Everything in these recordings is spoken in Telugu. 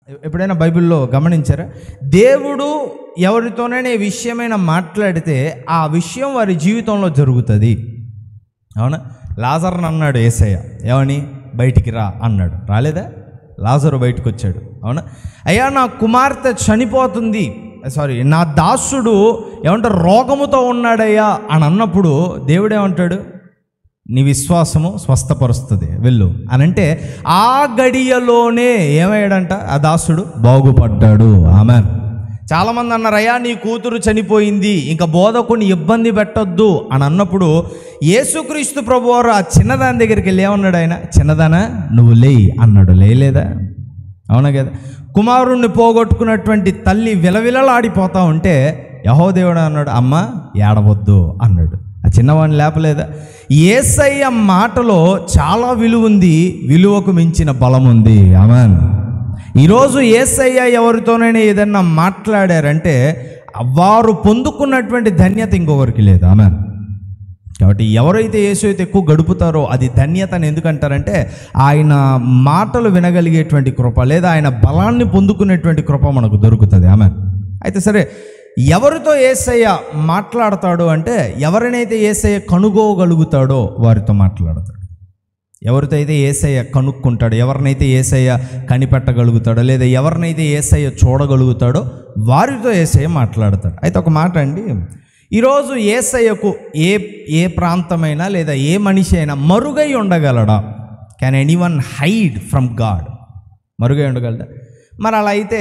ఎప్పుడైనా బైబిల్లో గమనించారా దేవుడు ఎవరితోనైనా ఏ విషయమైనా మాట్లాడితే ఆ విషయం వారి జీవితంలో జరుగుతుంది అవునా లాజర్ని అన్నాడు ఏసయ్య ఏమని బయటికి రా అన్నాడు రాలేదా లాజరు బయటకు వచ్చాడు అవునా అయ్యా నా కుమార్తె చనిపోతుంది సారీ నా దాసుడు ఏమంటారు రోగముతో ఉన్నాడయ్యా అని అన్నప్పుడు దేవుడు ఏమంటాడు నీ విశ్వాసము స్వస్థపరుస్తుంది వెళ్ళు అని అంటే ఆ గడియలోనే ఏమయ్యాడంట ఆ దాసుడు బాగుపడ్డాడు ఆమె చాలామంది అన్నారు అయ్యా నీ కూతురు చనిపోయింది ఇంకా బోధకుని ఇబ్బంది పెట్టొద్దు అని అన్నప్పుడు యేసుక్రీస్తు ప్రభువారు ఆ చిన్నదాని దగ్గరికి వెళ్ళి ఏమన్నాడు ఆయన చిన్నదానా నువ్వు లేయి అన్నాడు లేలేదా అవునా కదా కుమారుణ్ణి పోగొట్టుకున్నటువంటి తల్లి విలవిలలాడిపోతా ఉంటే యహోదేవుడు అన్నాడు అమ్మ ఏడవద్దు అన్నాడు ఆ చిన్నవాడిని లేపలేదా ఏసయ్య మాటలో చాలా విలువ ఉంది విలువకు మించిన బలం ఉంది ఆమెన్ ఈరోజు ఏసయ్య ఎవరితోనైనా ఏదన్నా మాట్లాడారంటే వారు పొందుకున్నటువంటి ధన్యత ఇంకొకరికి లేదు ఆమెన్ కాబట్టి ఎవరైతే యేసు అయితే ఎక్కువ గడుపుతారో అది ధన్యత అని ఎందుకంటారంటే ఆయన మాటలు వినగలిగేటువంటి కృప లేదా ఆయన బలాన్ని పొందుకునేటువంటి కృప మనకు దొరుకుతుంది ఆమె అయితే సరే ఎవరితో ఏసయ్య మాట్లాడతాడు అంటే ఎవరినైతే ఏసయ్య కనుగోగలుగుతాడో వారితో మాట్లాడతాడు ఎవరితో అయితే ఏసయ్య కనుక్కుంటాడో ఎవరినైతే ఏసయ్య కనిపెట్టగలుగుతాడో లేదా ఎవరినైతే ఏసయ్య చూడగలుగుతాడో వారితో ఏసయ్య మాట్లాడతాడు అయితే ఒక మాట అండి ఈరోజు ఏసయ్యకు ఏ ఏ ప్రాంతమైనా లేదా ఏ మనిషి అయినా మరుగై ఉండగలడా can anyone hide from God మరుగై ఉండగలడా మరి అలా అయితే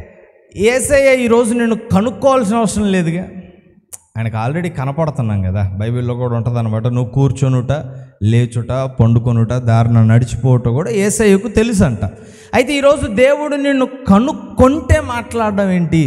ఏసయ్య ఈరోజు నేను కనుక్కోవాల్సిన అవసరం లేదుగా ఆయనకు ఆల్రెడీ కనపడుతున్నాం కదా బైబిల్లో కూడా ఉంటుంది అనమాట నువ్వు కూర్చొనుట లేచుట పండుకొనుట దారిన నడిచిపోవట కూడా ఏసయ్యకు తెలుసు అంట అయితే ఈరోజు దేవుడు నిన్ను కనుక్కొంటే మాట్లాడడం ఏంటి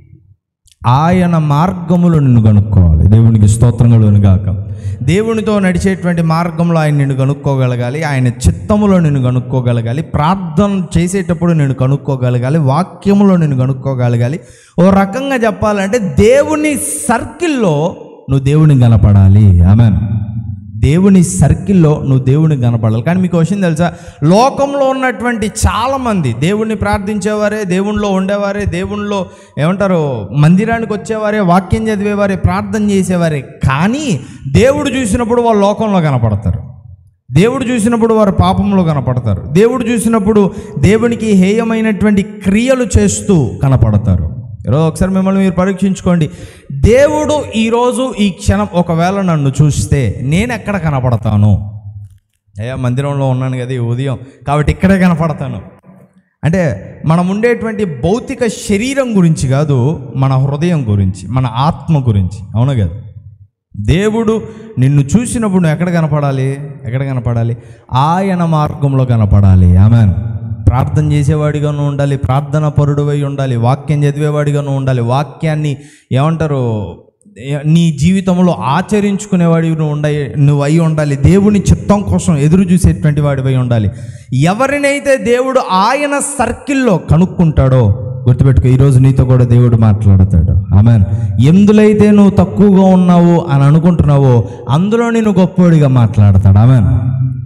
ఆయన మార్గములు నిన్ను కనుక్కోవాలి దేవునికి స్తోత్రములను గాక దేవునితో నడిచేటువంటి మార్గంలో ఆయన నిన్ను కనుక్కోగలగాలి ఆయన చిత్తములో నిన్ను కనుక్కోగలగాలి ప్రార్థన చేసేటప్పుడు నేను కనుక్కోగలగాలి వాక్యములో నేను కనుక్కోగలగాలి ఓ రకంగా చెప్పాలంటే దేవుని సర్కిల్లో నువ్వు దేవుని కనపడాలి ఆమెన్ దేవుని సర్కిల్లో నువ్వు దేవుని కనపడాలి కానీ మీకు విషయం తెలుసా లోకంలో ఉన్నటువంటి చాలామంది దేవుణ్ణి ప్రార్థించేవారే దేవునిలో ఉండేవారే దేవునిలో ఏమంటారు మందిరానికి వచ్చేవారే వాక్యం చదివేవారే ప్రార్థన చేసేవారే కానీ దేవుడు చూసినప్పుడు వాళ్ళు లోకంలో కనపడతారు దేవుడు చూసినప్పుడు వారు పాపంలో కనపడతారు దేవుడు చూసినప్పుడు దేవునికి హేయమైనటువంటి క్రియలు చేస్తూ కనపడతారు ఈరోజు ఒకసారి మిమ్మల్ని మీరు పరీక్షించుకోండి దేవుడు ఈరోజు ఈ క్షణం ఒకవేళ నన్ను చూస్తే నేను ఎక్కడ కనపడతాను అయ్యా మందిరంలో ఉన్నాను కదా ఈ ఉదయం కాబట్టి ఇక్కడే కనపడతాను అంటే మనం ఉండేటువంటి భౌతిక శరీరం గురించి కాదు మన హృదయం గురించి మన ఆత్మ గురించి అవును కదా దేవుడు నిన్ను చూసినప్పుడు నువ్వు ఎక్కడ కనపడాలి ఎక్కడ కనపడాలి ఆయన మార్గంలో కనపడాలి ఆమెన్ ప్రార్థన చేసేవాడిగాను ఉండాలి ప్రార్థన పరుడువై ఉండాలి వాక్యం చదివేవాడిగాను ఉండాలి వాక్యాన్ని ఏమంటారు ఏ- నీ జీవితంలో ఆచరించుకునేవాడి నువ్వు ఉండ నువ్వు అయి ఉండాలి దేవుని చిత్తం కోసం ఎదురు చూసేటువంటి వాడివై ఉండాలి ఎవరినైతే దేవుడు ఆయన సర్కిల్లో కనుక్కుంటాడో గుర్తుపెట్టుకో ఈరోజు నీతో కూడా దేవుడు మాట్లాడతాడు ఆమెన్ ఎందులైతే నువ్వు తక్కువగా ఉన్నావు అని అనుకుంటున్నావో అందులో నేను గొప్పోడిగా మాట్లాడతాడు ఆమెన్